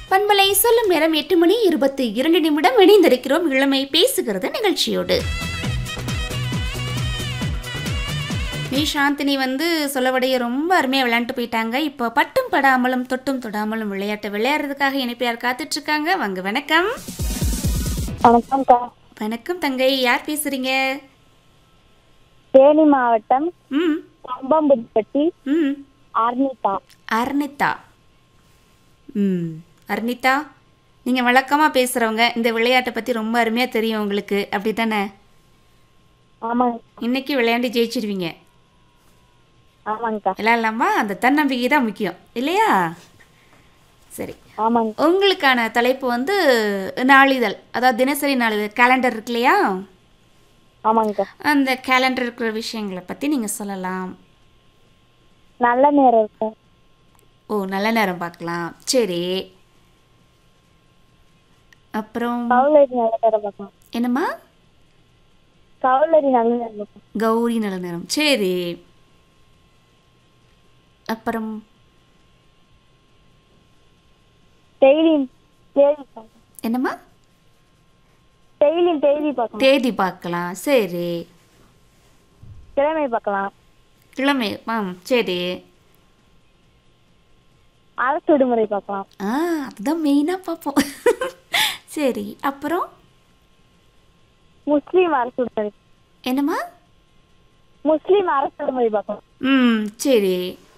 பண்பலை சொல்லும் நேரம் எட்டு மணி இருபத்தி இரண்டு நிமிடம் இணைந்திருக்கிறோம் இளமை பேசுகிறது நிகழ்ச்சியோடு நீ சாந்தினி வந்து சொல்லவடைய ரொம்ப அருமையாக விளையாண்டு போயிட்டாங்க இப்போ பட்டும் படாமலும் தொட்டும் தொடாமலும் விளையாட்டை விளையாடுறதுக்காக இணைப்பியார் காத்துட்டு இருக்காங்க வாங்க வணக்கம் வணக்கம்க்கா வணக்கம் தங்கை யார் பேசுறீங்க தேனி மாவட்டம் ம் கம்பம்புப்பட்டி ம் ஆர்னிதா அர்னிதா ம் அர்னிதா நீங்கள் வழக்கமாக பேசுகிறவங்க இந்த விளையாட்டை பற்றி ரொம்ப அருமையாக தெரியும் உங்களுக்கு அப்படி தானே ஆமாங்க இன்னைக்கு விளையாண்டு ஜெயிச்சிருவீங்க ஆமாங்கக்கா விளையாடலாமா அந்த தன்னம்பிக்கை தான் முக்கியம் இல்லையா சரி ஆமாங்க உங்களுக்கான தலைப்பு வந்து நாளிதழ் அதாவது தினசரி நாளிதழ் கேலண்டர் இருக்கு இல்லையா ஆமாங்கக்கா அந்த கேலண்டர் இருக்கிற விஷயங்களை பற்றி நீங்கள் சொல்லலாம் நல்ல நேரம் இருக்கும் ஓ நல்ல நேரம் பார்க்கலாம் சரி அப்புறம் கவுலரி நல்ல நேரம் பார்க்கலாம் என்னம்மா கவுலரி நல்ல நேரம் பார்க்கலாம் கௌரி நல்ல நேரம் சரி அப்புறம் டெய்லி தேதி பார்க்கலாம் என்னம்மா டெய்லி தேதி பார்க்கலாம் தேதி பார்க்கலாம் சரி கிழமை பார்க்கலாம் கிழமை ஆ சரி அரசு விடுமுறை பார்க்கலாம் ஆ அதுதான் மெயினாக பார்ப்போம் சரி அப்புறம் முஸ்லீம் அரசு விடுமுறை என்னம்மா முஸ்லீம் அரசு விடுமுறை பார்க்கலாம் ம் சரி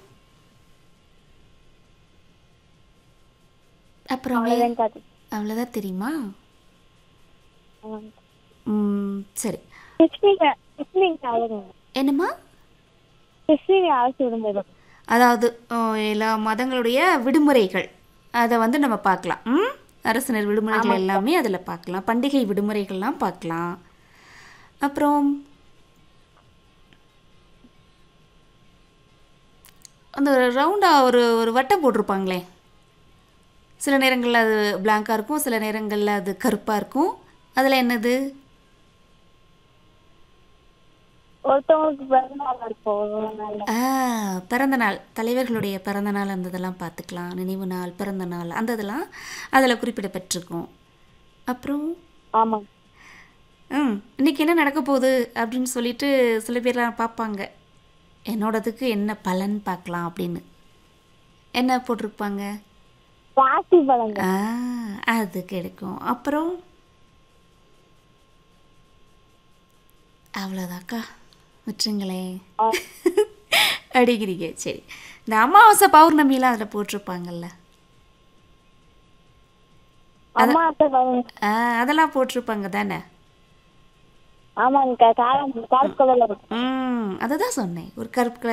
அப்புறம் வே- அவ்வளோதான் காது அவ்வளோதான் தெரியுமா ஆமாங்க ம் சரி கிறிஸ்டின் கிறிஸ்டின் அவ்வளோங்க என்னம்மா கிறிஸ்டின் அரசு விடுமுறை பார்க்கலாம் அதாவது ஓ, எல்லா மதங்களுடைய விடுமுறைகள் அதை வந்து நம்ம பார்க்கலாம் ம் அரசினர் விடுமுறைகள் எல்லாமே அதில் பார்க்கலாம் பண்டிகை விடுமுறைகள்லாம் பார்க்கலாம் அப்புறம் அந்த ரவுண்டாக ஒரு ஒரு வட்டம் போட்டிருப்பாங்களே சில நேரங்களில் அது பிளாங்காக இருக்கும் சில நேரங்களில் அது கருப்பாக இருக்கும் அதில் என்னது ஒருத்தவங்களுக்கு பிறந்த நாள் இருக்கும் ஒரு நாள்ல ஆ பிறந்த நாள் தலைவர்களுடைய பிறந்த நாள் அந்த இதெல்லாம் பார்த்துக்கலாம் நினைவு நாள் பிறந்த நாள் அந்த இதெல்லாம் அதில் குறிப்பிடப்பட்டிருக்கும் அப்புறம் ஆமாங்க ம் இன்னைக்கு என்ன நடக்க போகுது அப்படின்னு சொல்லிட்டு சில பேர்லாம் பார்ப்பாங்க என்னோடதுக்கு என்ன பலன் பார்க்கலாம் அப்படின்னு என்ன போட்டிருப்பாங்க ராசி பலங்க ஆ அது கிடைக்கும் அப்புறம் அவ்வளோதாக்கா விட்டுருங்களேன் ஆ. அடிக்கிறீங்க சரி இந்த அமாவாசை பௌர்ணமிலாம் அதில் போட்டிருப்பாங்கல்ல அம்மாவாசை பலன் ஆ அதெல்லாம் போட்டிருப்பாங்க தானே ஆமாங்கக்கா காலம் காலத்து கலர்ல இருக்கும் ம் அதை தான் சொன்னேன் ஒரு கருப்பு கலர்